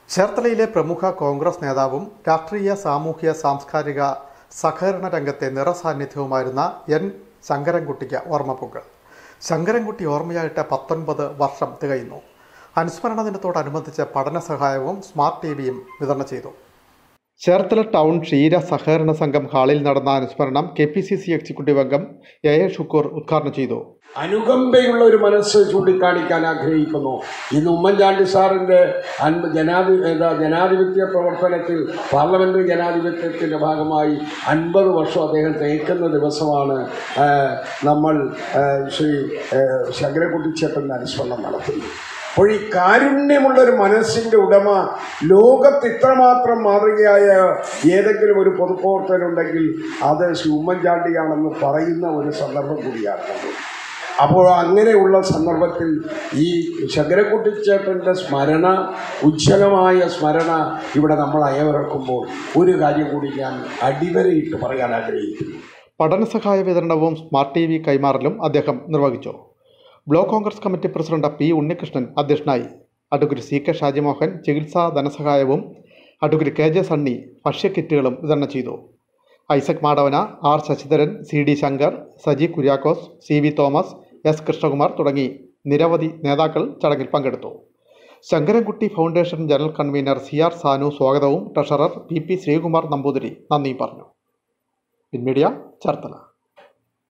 ചേർത്തലയിലെ പ്രമുഖ കോൺഗ്രസ് നേതാവും രാഷ്ട്രീയ സാമൂഹ്യ സാംസ്കാരിക സഹകരണ രംഗത്തെ നിറസാന്നിധ്യവുമായിരുന്ന എൻ ശങ്കരൻകുട്ടിക്ക് ഓർമ്മപ്പുകൾ ശങ്കരൻകുട്ടി ഓർമ്മയായിട്ട് പത്തൊൻപത് വർഷം തികയുന്നു അനുസ്മരണ ദിനത്തോടനുബന്ധിച്ച് പഠന സഹായവും സ്മാർട്ട് ടി വിയും വിതരണം ചെയ്തു ചേർത്തല ടൗൺ ക്ഷീര സഹകരണ സംഘം ഹാളിൽ നടന്ന അനുസ്മരണം K P C C executive അംഗം എ എ ഷുക്കൂർ ഉദ്ഘാടനം ചെയ്തു അനുകമ്പയുള്ള ഒരു മനസ്സ് ചൂണ്ടിക്കാണിക്കാൻ ആഗ്രഹിക്കുന്നു ഇന്ന് ഉമ്മൻചാണ്ടി സാറിൻ്റെ അൻപ ജനാധി എന്താ ജനാധിപത്യ പ്രവർത്തനത്തിൽ പാർലമെൻ്ററി ജനാധിപത്യത്തിൻ്റെ ഭാഗമായി അൻപത് വർഷം അദ്ദേഹം തേക്കുന്ന ദിവസമാണ് ആ, നമ്മൾ ആ, ശ്രീ ആ, ശങ്കരക്കുട്ടിച്ചേട്ടൻ്റെ അനുസ്മരണം നടത്തുന്നത് അപ്പോൾ ഈ കാരുണ്യമുള്ളൊരു മനസ്സിൻ്റെ ഉടമ ലോകത്ത് ഇത്രമാത്രം മാതൃകയായ ഏതെങ്കിലും ഒരു പൊതുപ്രവർത്തകനുണ്ടെങ്കിൽ അത് ശ്രീ ഉമ്മൻചാണ്ടിയാണെന്ന് പറയുന്ന ഒരു സന്ദർഭം കൂടിയാണ് നമ്മൾ അപ്പോൾ അങ്ങനെയുള്ള സന്ദർഭത്തിൽ ഈ ശങ്കരക്കുട്ടിച്ചേട്ടൻ്റെ സ്മരണ ഉജ്ജ്വലമായ സ്മരണ ഇവിടെ നമ്മൾ അയവിറക്കുമ്പോൾ ഒരു കാര്യം കൂടി ഞാൻ അടിവരയിട്ട് പറയാൻ ആഗ്രഹിക്കുന്നു പഠന സഹായ വിതരണവും സ്മാർട്ട് ടി വി കൈമാറലും അദ്ദേഹം നിർവഹിച്ചു block Congress committee president P Unnikrishnan അധ്യക്ഷനായി അഡ്വക്കേറ്റ് സി കെ ഷാജിമോഹൻ ചികിത്സാ ധനസഹായവും അഡ്വക്കേറ്റ് കെ ജെ സണ്ണി ഭക്ഷ്യക്കിറ്റുകളും വിതരണം ചെയ്തു Isaac Madavana R Sasidharan C D Shankar Saji Kuriakose C V Thomas S Krishnakumar തുടങ്ങി നിരവധി നേതാക്കൾ ചടങ്ങിൽ പങ്കെടുത്തു Sankarankutty foundation general convener C R Sanu സ്വാഗതവും treasurer P P Sreekumar Namboothiri നന്ദിയും പറഞ്ഞു പിൻമീഡിയ ചേർത്തല